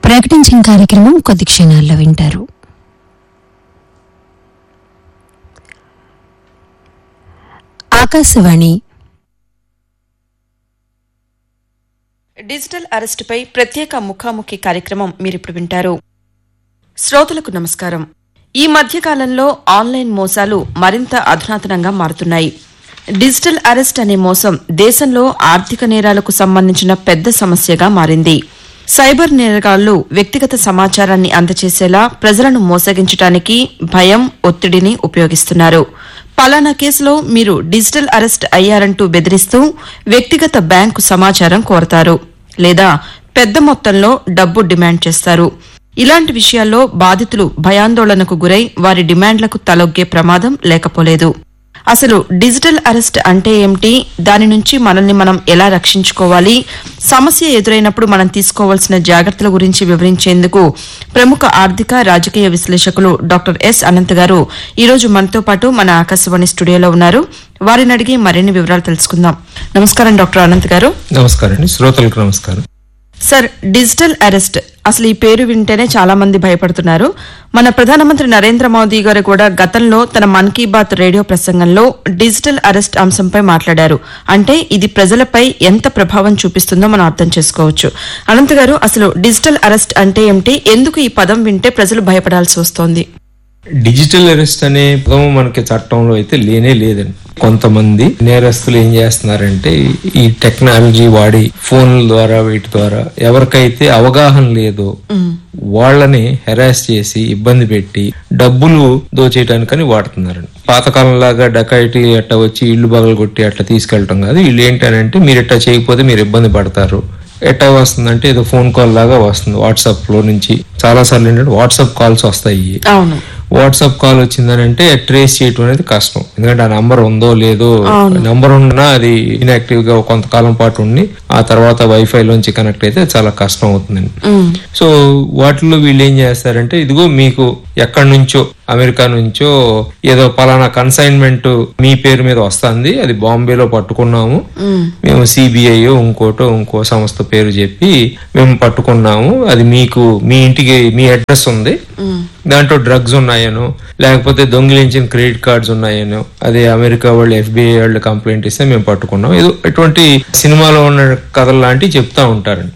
ప్రకటించిన కార్యక్రమం కొద్ది క్షణాల్లో వింటారు ఆకాశవాణి డిజిటల్ అరెస్టుపై ప్రత్యేక ముఖాముఖి కార్యక్రమం మీరిప్పుడు వింటారు శ్రోతలకు నమస్కారం ఈ మధ్య కాలంలో ఆన్లైన్ మోసాలు మరింత అధునాతనంగా మారుతున్నాయి డిజిటల్ అరెస్ట్ అనే మోసం దేశంలో ఆర్థిక నేరాలకు సంబంధించిన పెద్ద సమస్యగా మారింది సైబర్ నేరగాళ్లు వ్యక్తిగత సమాచారాన్ని అందజేసేలా ప్రజలను మోసగించడానికి భయం ఒత్తిడిని ఉపయోగిస్తున్నారు పలానా కేసులో మీరు డిజిటల్ అరెస్ట్ అయ్యారంటూ బెదిరిస్తూ వ్యక్తిగత బ్యాంకు సమాచారం కోరతారు లేదా పెద్ద మొత్తంలో డబ్బు డిమాండ్ చేస్తారు ఇలాంటి విషయాల్లో బాధితులు భయాందోళనకు గురై వారి డిమాండ్లకు తలొగ్గే ప్రమాదం లేకపోలేదు అసలు డిజిటల్ అరెస్ట్ అంటే ఏమిటి దాని నుంచి మనల్ని మనం ఎలా రక్షించుకోవాలి సమస్య ఎదురైనప్పుడు మనం తీసుకోవాల్సిన జాగ్రత్తల గురించి వివరించేందుకు ప్రముఖ ఆర్థిక రాజకీయ విశ్లేషకులు డాక్టర్ ఎస్ అనంత్ గారు ఈరోజు మనతో పాటు మన ఆకాశవాణి స్టూడియోలో ఉన్నారు వారిని అడిగి మరిన్ని వివరాలు తెలుసుకుందాం నమస్కారం డాక్టర్ అనంత్ గారు నమస్కారం అండి శ్రోతలకు నమస్కారం సార్ డిజిటల్ అరెస్ట్ అసలు ఈ పేరు వింటేనే చాలా మంది భయపడుతున్నారు మన ప్రధానమంత్రి నరేంద్ర మోదీ గారు కూడా గతంలో తన మన్ కీ బాత్ రేడియో ప్రసంగంలో డిజిటల్ అరెస్ట్ అంశంపై మాట్లాడారు అంటే ఇది ప్రజలపై ఎంత ప్రభావం చూపిస్తుందో మనం అర్థం చేసుకోవచ్చు అనంత్ గారు అసలు డిజిటల్ అరెస్ట్ అంటే ఏమిటి ఎందుకు ఈ పదం వింటే ప్రజలు భయపడాల్సి వస్తోంది డిజిటల్ అరెస్ట్ అనే పదం మనకి చట్టంలో అయితే లేనే లేదండి కొంతమంది నేరస్తులు ఏం చేస్తున్నారంటే ఈ టెక్నాలజీ వాడి ఫోన్ల ద్వారా వీటి ద్వారా ఎవరికైతే అవగాహన లేదో వాళ్ళని హెరాస్ చేసి ఇబ్బంది పెట్టి డబ్బులు దోచేయడానికని వాడుతున్నారండి పాతకాలం లాగా డకాయిటీ అట్లా వచ్చి ఇల్లు బగలు కొట్టి అట్లా తీసుకెళ్ళటం కాదు వీళ్ళు ఏంటనంటే మీరు ఇట్లా చేయకపోతే మీరు ఇబ్బంది పడతారు ఎట్లా వస్తుందంటే ఏదో ఫోన్ కాల్ లాగా వస్తుంది వాట్సాప్ లో నుంచి చాలా సార్లు ఏంటంటే వాట్సాప్ కాల్స్ వస్తాయి అవును వాట్సాప్ కాల్ వచ్చిందని అంటే ట్రేస్ చేయటం అనేది కష్టం ఎందుకంటే ఆ నంబర్ ఉందో లేదో నంబర్ ఉన్నా అది ఇన్యాక్టివ్ గా కొంతకాలం పాటు ఉండి ఆ తర్వాత వైఫై లోంచి కనెక్ట్ అయితే చాలా కష్టం అవుతుందండి సో వాటిలో వీళ్ళు ఏం చేస్తారంటే ఇదిగో మీకు ఎక్కడి నుంచో అమెరికా నుంచో ఏదో పలానా కన్సైన్మెంట్ మీ పేరు మీద వస్తుంది అది బాంబేలో పట్టుకున్నాము మేము సిబిఐ ఇంకోటో ఇంకో సంస్థ పేరు చెప్పి మేము పట్టుకున్నాము అది మీకు మీ ఇంటికి మీ అడ్రస్ ఉంది దాంట్లో డ్రగ్స్ ఉన్నాయనో లేకపోతే దొంగిలించిన క్రెడిట్ కార్డ్స్ ఉన్నాయనో అదే అమెరికా వాళ్ళు ఎఫ్బిఐ వాళ్ళు కంప్లైంట్ ఇస్తే మేము పట్టుకున్నాం ఏదో ఇటువంటి సినిమాలో ఉన్న కథలు లాంటివి చెప్తా ఉంటారండి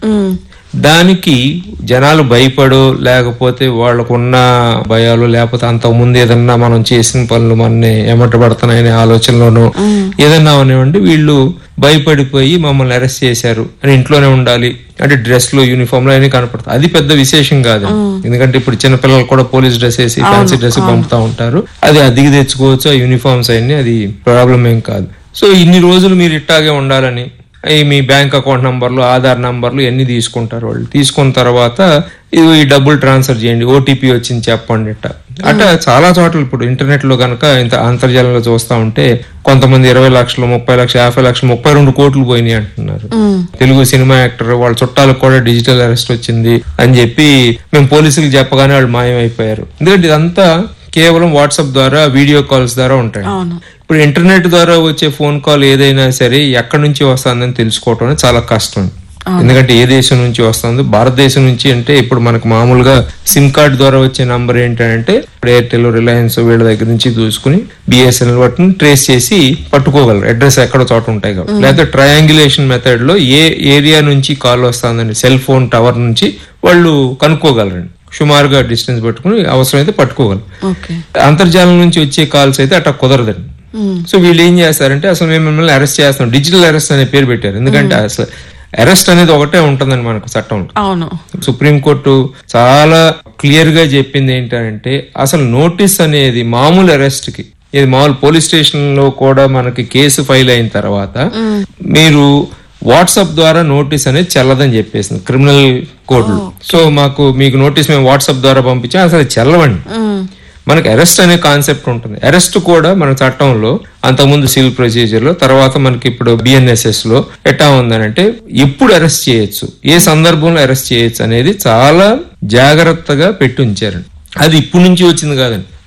దానికి జనాలు భయపడు లేకపోతే వాళ్ళకున్న భయాలు లేకపోతే అంతకు ముందు ఏదన్నా మనం చేసిన పనులు మనని ఎమటబడుతున్నాయనే ఆలోచనలోనూ ఏదన్నా అవనివ్వండి వీళ్ళు భయపడిపోయి మమ్మల్ని అరెస్ట్ చేశారు అని ఇంట్లోనే ఉండాలి అంటే డ్రెస్ లో యూనిఫామ్ లో అన్ని కనపడతాయి అది పెద్ద విశేషం కాదు ఎందుకంటే ఇప్పుడు చిన్నపిల్లలు కూడా పోలీస్ డ్రెస్ వేసి ఫ్యాన్సీ డ్రెస్ పంపుతా ఉంటారు అది అదిగి తెచ్చుకోవచ్చు ఆ యూనిఫామ్స్ అన్ని అది ప్రాబ్లం ఏం కాదు సో ఇన్ని రోజులు మీరు ఇట్టాగే ఉండాలని ఈ మీ బ్యాంక్ అకౌంట్ నంబర్లు ఆధార్ నంబర్లు ఎన్ని తీసుకుంటారు వాళ్ళు తీసుకున్న తర్వాత ఇది ఈ డబ్బులు ట్రాన్స్ఫర్ చేయండి ఓటీపీ వచ్చింది చెప్పండి ఇట్ట అట్లా చాలా చోట్ల ఇప్పుడు ఇంటర్నెట్ లో కనుక ఇంత అంతర్జాలంలో చూస్తా ఉంటే కొంతమంది ఇరవై లక్షలు ముప్పై లక్షలు యాభై లక్షలు ముప్పై రెండు కోట్లు పోయినాయి అంటున్నారు తెలుగు సినిమా యాక్టర్ వాళ్ళ చుట్టాలకు కూడా డిజిటల్ అరెస్ట్ వచ్చింది అని చెప్పి మేము పోలీసులకు చెప్పగానే వాళ్ళు మాయమైపోయారు ఎందుకంటే ఇదంతా కేవలం వాట్సాప్ ద్వారా వీడియో కాల్స్ ద్వారా ఉంటాయి ఇప్పుడు ఇంటర్నెట్ ద్వారా వచ్చే ఫోన్ కాల్ ఏదైనా సరే ఎక్కడి నుంచి వస్తుందని తెలుసుకోవటం అనేది చాలా కష్టం ఎందుకంటే ఏ దేశం నుంచి వస్తుంది భారతదేశం నుంచి అంటే ఇప్పుడు మనకు మామూలుగా సిమ్ కార్డ్ ద్వారా వచ్చే నంబర్ ఏంటంటే ఇప్పుడు ఎయిర్టెల్ రిలయన్స్ వీళ్ళ దగ్గర నుంచి చూసుకుని బిఎస్ఎన్ఎల్ వాటిని ట్రేస్ చేసి పట్టుకోగలరు అడ్రస్ ఎక్కడ చోట ఉంటాయి కాబట్టి లేకపోతే ట్రయాంగులేషన్ మెథడ్ లో ఏ ఏరియా నుంచి కాల్ వస్తుందని సెల్ ఫోన్ టవర్ నుంచి వాళ్ళు కనుక్కోగలరండి సుమారుగా డిస్టెన్స్ పెట్టుకుని అవసరమైతే పట్టుకోగలరు ఓకే అంతర్జాలం నుంచి వచ్చే కాల్స్ అయితే అట్లా కుదరదండి సో వీళ్ళు ఏం చేస్తారంటే అసలు మేము మిమ్మల్ని అరెస్ట్ చేస్తాం డిజిటల్ అరెస్ట్ అనే పేరు పెట్టారు ఎందుకంటే అసలు అరెస్ట్ అనేది ఒకటే ఉంటుందండి మనకు చట్టంలో అవును సుప్రీంకోర్టు చాలా క్లియర్ గా చెప్పింది ఏంటంటే అసలు నోటీస్ అనేది మామూలు అరెస్ట్ కి ఇది మామూలు పోలీస్ స్టేషన్ లో కూడా మనకి కేసు ఫైల్ అయిన తర్వాత మీరు వాట్సాప్ ద్వారా నోటీస్ అనేది చెల్లదని చెప్పేసింది క్రిమినల్ కోడ్లో సో మాకు మీకు నోటీస్ మేము వాట్సాప్ ద్వారా పంపించాం అసలు అది చెల్లవండి మనకి అరెస్ట్ అనే కాన్సెప్ట్ ఉంటుంది అరెస్ట్ కూడా మన చట్టంలో అంతకుముందు సివిల్ ప్రొసీజర్ లో తర్వాత మనకి ఇప్పుడు బిఎన్ఎస్ఎస్ లో ఎట్టా ఉందనంటే ఎప్పుడు అరెస్ట్ చేయొచ్చు ఏ సందర్భంలో అరెస్ట్ చేయొచ్చు అనేది చాలా జాగ్రత్తగా పెట్టి ఉంచారండి అది ఇప్పటి నుంచి వచ్చింది కాదండి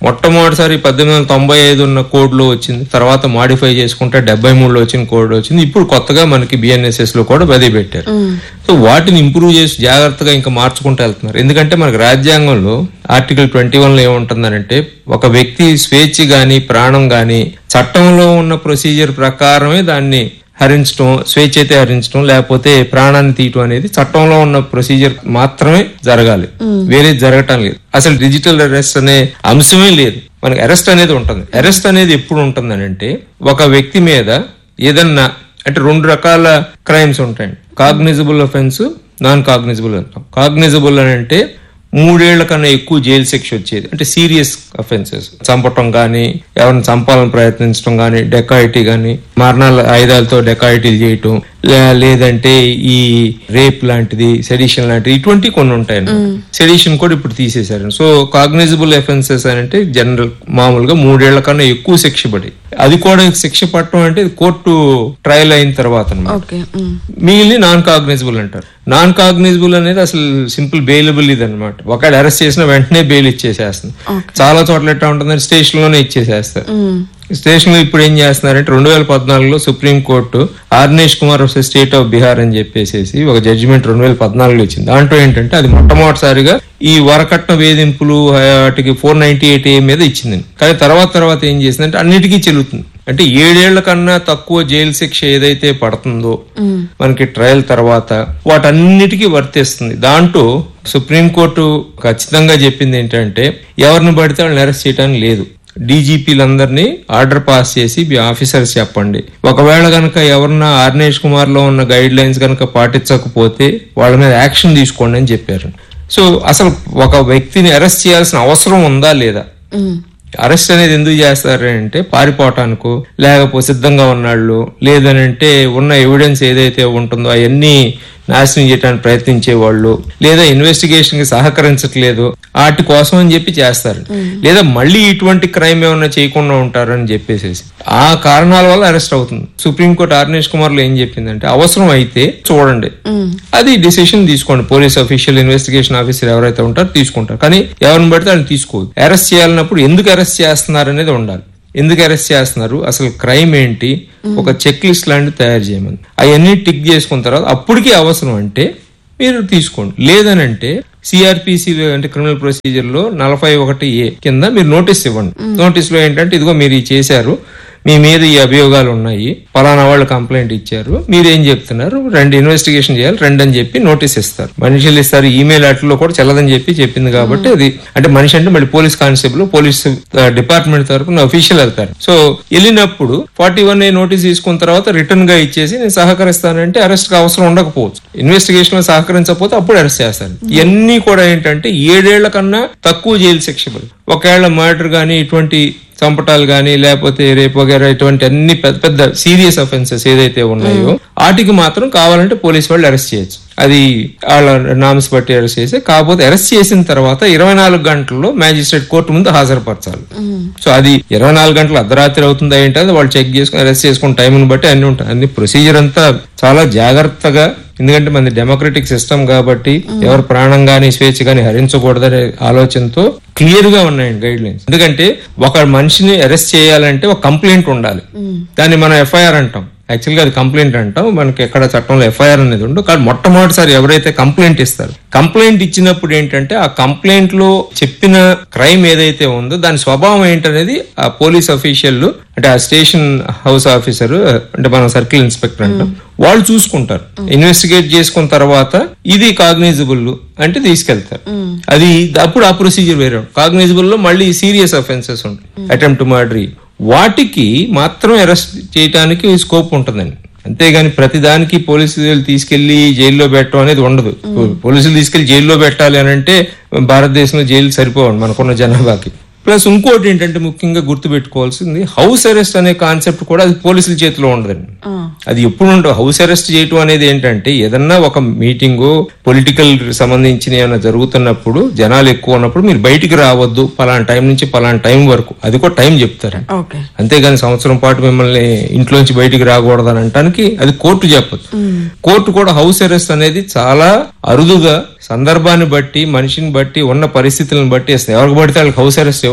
మొట్టమొదటిసారి పద్దెనిమిది వందల తొంభై ఐదు ఉన్న కోడ్ లో వచ్చింది తర్వాత మాడిఫై చేసుకుంటే డెబ్బై మూడులో వచ్చిన కోడ్ వచ్చింది ఇప్పుడు కొత్తగా మనకి బిఎన్ఎస్ఎస్ లో కూడా బది పెట్టారు సో వాటిని ఇంప్రూవ్ చేసి జాగ్రత్తగా ఇంకా మార్చుకుంటూ వెళ్తున్నారు ఎందుకంటే మనకి రాజ్యాంగంలో ఆర్టికల్ ట్వంటీ వన్ లో ఏముంటుందనంటే ఒక వ్యక్తి స్వేచ్ఛ గాని ప్రాణం గాని చట్టంలో ఉన్న ప్రొసీజర్ ప్రకారమే దాన్ని హరించడం స్వేచ్ఛ అయితే హరించడం లేకపోతే ప్రాణాన్ని తీయటం అనేది చట్టంలో ఉన్న ప్రొసీజర్ మాత్రమే జరగాలి వేరే జరగటం లేదు అసలు డిజిటల్ అరెస్ట్ అనే అంశమే లేదు మనకి అరెస్ట్ అనేది ఉంటుంది అరెస్ట్ అనేది ఎప్పుడు ఉంటుందని అంటే ఒక వ్యక్తి మీద ఏదన్నా అంటే రెండు రకాల క్రైమ్స్ ఉంటాయండి కాగ్నిజబుల్ అఫెన్స్ నాన్ కాగ్నిజబుల్ అంటాం కాగ్నిజబుల్ అని అంటే మూడేళ్ల కన్నా ఎక్కువ జైలు శిక్ష వచ్చేది అంటే సీరియస్ అఫెన్సెస్ చంపటం కానీ ఎవరిని చంపాలని ప్రయత్నించడం కానీ డెకాయిటీ కానీ మరణాల ఆయుధాలతో డెకాయిటీలు చేయటం లే- లేదంటే ఈ రేప్ లాంటిది సెడిషన్ లాంటిది ఇటువంటి కొన్ని ఉంటాయి సెడిషన్ కూడా ఇప్పుడు తీసేశారు సో కాగ్నిజబుల్ అఫెన్సెస్ అని అంటే జనరల్ మామూలుగా మూడేళ్ల కన్నా ఎక్కువ శిక్ష పడి అది కూడా శిక్ష పట్టడం అంటే కోర్టు ట్రయల్ అయిన తర్వాత అన్నమాట ఓకే ఉమ్. మిగిలిన నాన్ కాగ్నిజబుల్ అంటారు నాన్ కాగ్నిజబుల్ అనేది అసలు సింపుల్ బెయిలబుల్ ఇది అనమాట ఒకవేళ అరెస్ట్ చేసిన వెంటనే బెయిల్ ఇచ్చేసేస్తుంది చాలా చోట్ల ఎట్లా ఉంటుందంటే స్టేషన్ లోనే ఇచ్చేసేస్తారు స్టేషన్ లో ఇప్పుడు ఏం చేస్తున్నారంటే రెండు వేల పద్నాలుగులో supreme court Arnesh Kumar versus state of Bihar అని చెప్పేసి ఒక జడ్జిమెంట్ రెండు వేల పద్నాలుగులో ఇచ్చింది దాంట్లో ఏంటంటే అది మొట్టమొదటిసారిగా ఈ వరకట్న వేధింపులు వాటికి ఫోర్ నైన్టీ ఎయిట్ ఏ మీద ఇచ్చింది కానీ తర్వాత తర్వాత ఏం చేసిందంటే అన్నిటికీ చెల్లుతుంది అంటే ఏడేళ్ల కన్నా తక్కువ జైలు శిక్ష ఏదైతే పడుతుందో మనకి ట్రయల్ తర్వాత వాటన్నిటికీ వర్తిస్తుంది దాంట్లో సుప్రీంకోర్టు ఖచ్చితంగా చెప్పింది ఏంటంటే ఎవరిని పడితే వాళ్ళని అరెస్ట్ చేయడానికి లేదు డీజీపీలందరినీ ఆర్డర్ పాస్ చేసి మీ ఆఫీసర్స్ చెప్పండి ఒకవేళ గనక ఎవరన్నా ఆర్నేష్ కుమార్ లో ఉన్న గైడ్ లైన్స్ గనక పాటించకపోతే వాళ్ళ మీద యాక్షన్ తీసుకోండి అని చెప్పారు సో అసలు ఒక వ్యక్తిని అరెస్ట్ చేయాల్సిన అవసరం ఉందా లేదా అరెస్ట్ అనేది ఎందుకు చేస్తారు అంటే పారిపోవటానికో లేకపోతే సిద్ధంగా ఉన్నాళ్ళు లేదనంటే ఉన్న ఎవిడెన్స్ ఏదైతే ఉంటుందో అవన్నీ నాశనం చేయడానికి ప్రయత్నించే వాళ్ళు లేదా ఇన్వెస్టిగేషన్ కి సహకరించట్లేదు వాటి కోసం అని చెప్పి చేస్తారు లేదా మళ్ళీ ఇటువంటి క్రైమ్ ఏమైనా చేయకుండా ఉంటారని చెప్పేసి ఆ కారణాల వల్ల అరెస్ట్ అవుతుంది సుప్రీంకోర్టు ఆర్నేష్ కుమార్ లో ఏం చెప్పిందంటే అవసరం అయితే చూడండి అది డిసిషన్ తీసుకోండి పోలీస్ అఫీషియల్ ఇన్వెస్టిగేషన్ ఆఫీసర్ ఎవరైతే ఉంటారో తీసుకుంటారు కానీ ఎవరిని పడితే వాళ్ళు తీసుకోదు అరెస్ట్ చేయాలన్నప్పుడు ఎందుకు అరెస్ట్ చేస్తున్నారు అనేది ఉండాలి ఎందుకు అరెస్ట్ చేస్తున్నారు అసలు క్రైమ్ ఏంటి ఒక చెక్ లిస్ట్ లాంటివి తయారు చేయమని అవన్నీ టిక్ చేసుకున్న తర్వాత అప్పటికి అవసరం అంటే మీరు తీసుకోండి లేదనంటే సిఆర్పిసి అంటే క్రిమినల్ ప్రొసీజర్ లో నలభై ఒకటి ఏ కింద మీరు నోటీస్ ఇవ్వండి నోటీస్ లో ఏంటంటే ఇదిగో మీరు ఇది చేశారు మీ మీద ఈ అభియోగాలు ఉన్నాయి పలానా వాళ్ళు కంప్లైంట్ ఇచ్చారు మీరేం చెప్తున్నారు రెండు ఇన్వెస్టిగేషన్ చేయాలి రెండు అని చెప్పి నోటీస్ ఇస్తారు మనుషులు ఇస్తారు ఈమెయిల్ అట్లలో కూడా చెల్లదని చెప్పి చెప్పింది కాబట్టి అది అంటే మనిషి అంటే మళ్ళీ పోలీస్ కానిస్టేబుల్ పోలీస్ డిపార్ట్మెంట్ తరపున అఫీషియల్ వెళ్తారు సో వెళ్ళినప్పుడు ఫార్టీ వన్ ఏ నోటీస్ తీసుకున్న తర్వాత రిటర్న్ గా ఇచ్చేసి నేను సహకరిస్తానంటే అరెస్ట్ కి అవసరం ఉండకపోవచ్చు ఇన్వెస్టిగేషన్ లో సహకరించకపోతే అప్పుడు అరెస్ట్ చేస్తారు ఇవన్నీ కూడా ఏంటంటే ఏడేళ్ల కన్నా తక్కువ జైలు శిక్ష పడి ఒకవేళ మర్డర్ గానీ ఇటువంటి చంపటాలు గానీ లేకపోతే రేపు వగేరా ఇటువంటి అన్ని పెద్ద పెద్ద సీరియస్ అఫెన్సెస్ ఏదైతే ఉన్నాయో వాటికి మాత్రం కావాలంటే పోలీస్ వాళ్ళు అరెస్ట్ చేయొచ్చు అది వాళ్ళ నామ్స్ బట్టి అరెస్ట్ చేసి కాకపోతే అరెస్ట్ చేసిన తర్వాత ఇరవై నాలుగు గంటల్లో మ్యాజిస్ట్రేట్ కోర్టు ముందు హాజరుపరచాలి సో అది ఇరవై నాలుగు గంటలు అర్ధరాత్రి అవుతుందా ఏంటి అది వాళ్ళు చెక్ చేసుకుని అరెస్ట్ చేసుకున్న టైంని బట్టి అన్ని ఉంటాయి అన్ని ప్రొసీజర్ అంతా చాలా జాగ్రత్తగా ఎందుకంటే మన డెమోక్రటిక్ సిస్టమ్ కాబట్టి ఎవరు ప్రాణం గాని స్వేచ్ఛ గాని హరించకూడదనే ఆలోచనతో క్లియర్ గా ఉన్నాయండి గైడ్ లైన్స్ ఎందుకంటే ఒక మనిషిని అరెస్ట్ చేయాలంటే ఒక కంప్లైంట్ ఉండాలి దాన్ని మనం ఎఫ్ఐఆర్ అంటాం యాక్చువల్గా అది కంప్లైంట్ అంటాం మనకి ఎక్కడ చట్టంలో ఎఫ్ఐఆర్ అనేది ఉండదు కానీ మొట్టమొదటిసారి ఎవరైతే కంప్లైంట్ ఇస్తారు కంప్లైంట్ ఇచ్చినప్పుడు ఏంటంటే ఆ కంప్లైంట్ లో చెప్పిన క్రైమ్ ఏదైతే ఉందో దాని స్వభావం ఏంటనేది ఆ పోలీస్ అఫీషియల్ అంటే ఆ స్టేషన్ హౌస్ ఆఫీసర్ అంటే మన సర్కిల్ ఇన్స్పెక్టర్ అంటాం వాళ్ళు చూసుకుంటారు ఇన్వెస్టిగేట్ చేసుకున్న తర్వాత ఇది కాగ్నైజబుల్ అంటే తీసుకెళ్తారు అది అప్పుడు ఆ ప్రొసీజర్ వేరే కాగ్నైజబుల్ లో మళ్ళీ సీరియస్ అఫెన్సెస్ ఉంటాయి అటెంప్ట్ మర్డరీ వాటికి మాత్రం అరెస్ట్ చేయడానికి స్కోప్ ఉంటుందండి అంతేగాని ప్రతిదానికి పోలీసులు తీసుకెళ్లి జైల్లో పెట్టడం అనేది ఉండదు పోలీసులు తీసుకెళ్లి జైల్లో పెట్టాలి అని అంటే భారతదేశంలో జైలు సరిపోవండి మనకున్న జనాభాకి ప్లస్ ఇంకోటి ఏంటంటే ముఖ్యంగా గుర్తుపెట్టుకోవాల్సింది హౌస్ అరెస్ట్ అనే కాన్సెప్ట్ కూడా అది పోలీసుల చేతిలో ఉండదండి అది ఎప్పుడు ఉండదు హౌస్ అరెస్ట్ చేయటం అనేది ఏంటంటే ఏదన్నా ఒక మీటింగ్ పొలిటికల్ సంబంధించిన ఏమైనా జరుగుతున్నప్పుడు జనాలు ఎక్కువ ఉన్నప్పుడు మీరు బయటికి రావద్దు పలానా టైం నుంచి పలానా టైం వరకు అది కూడా టైం చెప్తారు ఓకే అంతేగాని సంవత్సరం పాటు మిమ్మల్ని ఇంట్లోంచి బయటికి రాకూడదని అనటానికి అది కోర్టు చెప్పదు కోర్టు కూడా హౌస్ అరెస్ట్ అనేది చాలా అరుదుగా సందర్భాన్ని బట్టి మనిషిని బట్టి ఉన్న పరిస్థితులను బట్టి ఇస్తుంది ఎవరికి పడితే వాళ్ళకి హౌస్ అరెస్ట్ ఇవ్వదు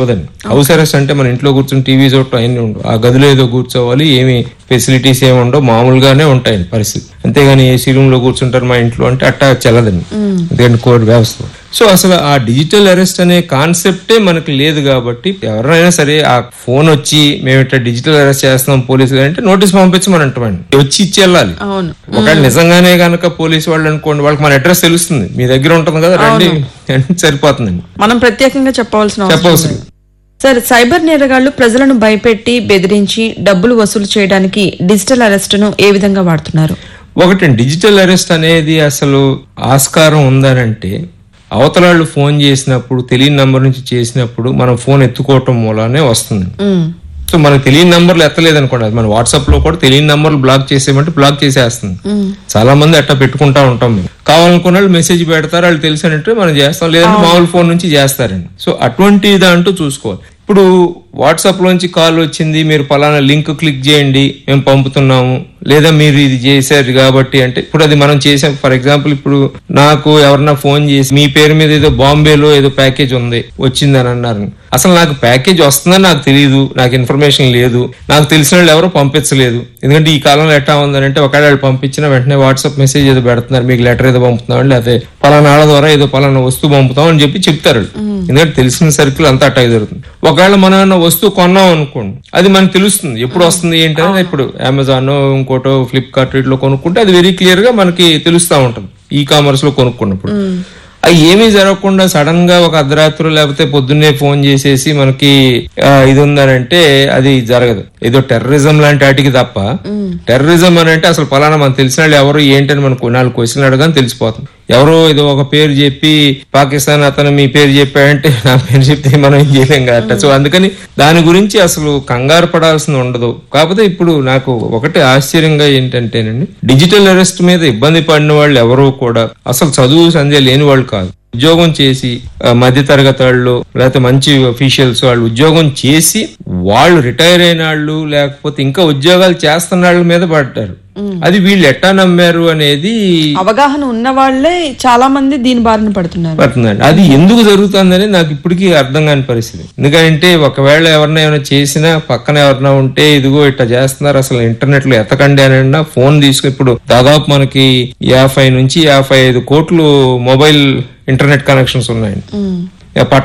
ఇవ్వదండి హౌస్ అరెస్ట్ అంటే మన ఇంట్లో కూర్చొని టీవీ చూడటం అన్ని ఉండవు ఆ గదిలో ఏదో కూర్చోవాలి ఏమి ఫెసిలిటీస్ ఏమి ఉండవు మామూలుగానే ఉంటాయండి పరిస్థితి అంతేగాని ఏసీ రూమ్ లో కూర్చుంటారు మా ఇంట్లో అంటే అట్టా చెల్లదండి ఎందుకంటే కోడ్ వ్యవస్థ సో అసలు ఆ డిజిటల్ అరెస్ట్ అనే కాన్సెప్టే మనకు లేదు కాబట్టి ఎవరైనా సరే ఆ ఫోన్ వచ్చి మేము ఇట్లా డిజిటల్ అరెస్ట్ చేస్తున్నాం పోలీసులు అంటే నోటీస్ పంపించమని అంటామండి వచ్చి ఇచ్చి వెళ్ళాలి అవును ఒకవేళ నిజంగానే గనక పోలీసు వాళ్ళు అనుకోండి వాళ్ళకి మన అడ్రస్ తెలుస్తుంది మీ దగ్గర ఉంటుంది కదా రండి అంటే సరిపోతుందండి మనం ప్రత్యేకంగా చెప్పవలసిన అవసరం చెప్పవలసింది లేదు. సార్ సైబర్ నేరగాళ్లు ప్రజలను భయపెట్టి బెదిరించి డబ్బులు వసూలు చేయడానికి డిజిటల్ అరెస్టును ఏ విధంగా వాడుతున్నారు ఒకటి డిజిటల్ అరెస్ట్ అనేది అసలు ఆస్కారం ఉందనంటే అవతల వాళ్ళు ఫోన్ చేసినప్పుడు తెలియని నంబర్ నుంచి చేసినప్పుడు మనం ఫోన్ ఎత్తుకోవటం మూలానే వస్తుంది ఉమ్, సో మనకు తెలియని నంబర్లు ఎత్తలేదు అనుకోండి అది మన వాట్సాప్ లో కూడా తెలియని నంబర్లు బ్లాక్ చేసేయమంటే బ్లాక్ చేసేస్తుంది చాలా మంది అట్లా పెట్టుకుంటా ఉంటాం మేము కావాలనుకున్న వాళ్ళు మెసేజ్ పెడతారు వాళ్ళు తెలిసినట్టు మనం చేస్తాం లేదంటే మామూలు ఫోన్ నుంచి చేస్తారండి సో అటువంటి దాంట్లో చూసుకోవాలి ఇప్పుడు వాట్సాప్ లోంచి కాల్ వచ్చింది మీరు పలానా లింక్ క్లిక్ చేయండి మేము పంపుతున్నాము లేదా మీరు ఇది చేశారు కాబట్టి అంటే ఇప్పుడు అది మనం చేసాం ఫర్ ఎగ్జాంపుల్ ఇప్పుడు నాకు ఎవరన్నా ఫోన్ చేసి మీ పేరు మీద ఏదో బాంబేలో ఏదో ప్యాకేజ్ ఉంది వచ్చిందని అన్నారు అసలు నాకు ప్యాకేజ్ వస్తుందని నాకు తెలియదు నాకు ఇన్ఫర్మేషన్ లేదు నాకు తెలిసిన వాళ్ళు ఎవరో పంపించలేదు ఎందుకంటే ఈ కాలంలో ఎట్లా ఉందని అంటే ఒకవేళ వాళ్ళు పంపించిన వెంటనే వాట్సాప్ మెసేజ్ ఏదో పెడుతున్నారు మీకు లెటర్ ఏదో పంపుతున్నాం లేకపోతే పలానా ఆళ్ళ ద్వారా ఏదో పలానా వస్తువు పంపుతాం అని చెప్పి చెప్తారు వాళ్ళు. ఎందుకంటే తెలిసిన సర్కిల్ అంతా అట్లా జరుగుతుంది ఒకవేళ మనం ఏమన్నా వస్తువు కొన్నాం అనుకోండి అది మనకు తెలుస్తుంది ఎప్పుడు వస్తుంది ఏంటనేది ఇప్పుడు అమెజాన్ ఇంకోటో ఫ్లిప్కార్ట్ వీటిలో కొనుక్కుంటే అది వెరీ క్లియర్ గా మనకి తెలుస్తా ఉంటుంది ఈ కామర్స్ లో కొనుక్కున్నప్పుడు అవి ఏమీ జరగకుండా సడన్ గా ఒక అర్ధరాత్రి లేకపోతే పొద్దున్నే ఫోన్ చేసేసి మనకి ఆ, ఇది ఉందనంటే అది జరగదు ఏదో టెర్రరిజం లాంటి వాటికి తప్ప టెర్రరిజం అని అంటే అసలు పలానా మనకు తెలిసిన వాళ్ళు ఎవరు ఏంటని మనకు నాలుగు క్వశ్చన్లు అడగానే తెలిసిపోతుంది ఎవరో ఏదో ఒక పేరు చెప్పి పాకిస్తాన్ అతను మీ పేరు చెప్పాడంటే నా పేరు చెప్తే మనం ఏం చేయలేం కదా సో అందుకని దాని గురించి అసలు కంగారు పడాల్సింది ఉండదు కాకపోతే ఇప్పుడు నాకు ఒకటి ఆశ్చర్యంగా ఏంటంటేనండి డిజిటల్ అరెస్ట్ మీద ఇబ్బంది పడిన వాళ్ళు ఎవరో కూడా అసలు చదువు సంధ్య లేని వాళ్ళు కాదు ఉద్యోగం చేసి ఆ, మధ్య తరగతి వాళ్ళు లేకపోతే మంచి అఫీషియల్స్ వాళ్ళు ఉద్యోగం చేసి వాళ్ళు రిటైర్ అయిన వాళ్ళు లేకపోతే ఇంకా ఉద్యోగాలు చేస్తున్న వాళ్ళ మీద పడ్డారు అది వీళ్ళు ఎట్టా నమ్మారు అనేది అవగాహన ఉన్న వాళ్ళే చాలా మంది దీని బారిన పడుతున్నారు పడుతుందండి అది ఎందుకు జరుగుతుందని నాకు ఇప్పటికీ అర్థం కాని పరిస్థితి ఎందుకంటే ఒకవేళ ఎవరైనా ఏమైనా చేసినా పక్కన ఎవరైనా ఉంటే ఇదిగో ఇట్లా చేస్తున్నారు అసలు ఇంటర్నెట్ లో ఎతకండి అని అన్నా ఫోన్ తీసుకుని ఇప్పుడు దాదాపు మనకి యాభై నుంచి యాభై ఐదు కోట్లు మొబైల్ ఇంటర్నెట్ కనెక్షన్స్ ఉన్నాయండి ఉమ్, పట్టణ